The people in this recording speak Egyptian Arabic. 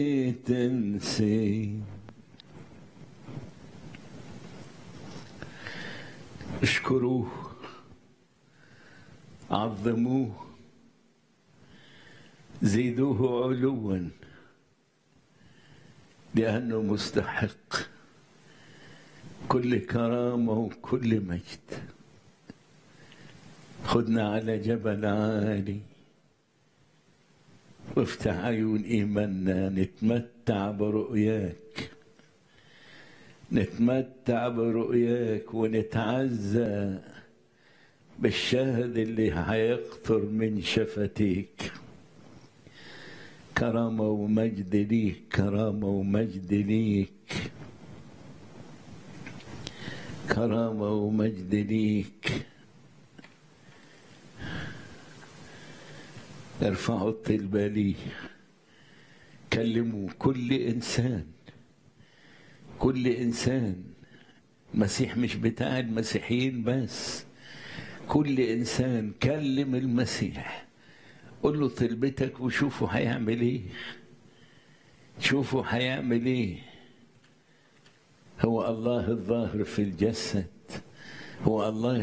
تنسي اشكروه عظموه زيدوه علوا لأنه مستحق كل كرامة وكل مجد خدنا على جبل عالي وافتح عيون إيماننا نتمتع برؤياك نتمتع برؤياك ونتعزى بالشهد اللي هيقطر من شفتيك كرامة ومجد ليك كرامة ومجد ليك كرامة ومجد ليك ارفعوا الطلبة لي كلموا كل إنسان كل إنسان المسيح مش بتاع المسيحيين بس كل إنسان كلم المسيح قول له طلبتك وشوفوا هيعمل ايه شوفوا هيعمل ايه هو الله الظاهر في الجسد هو الله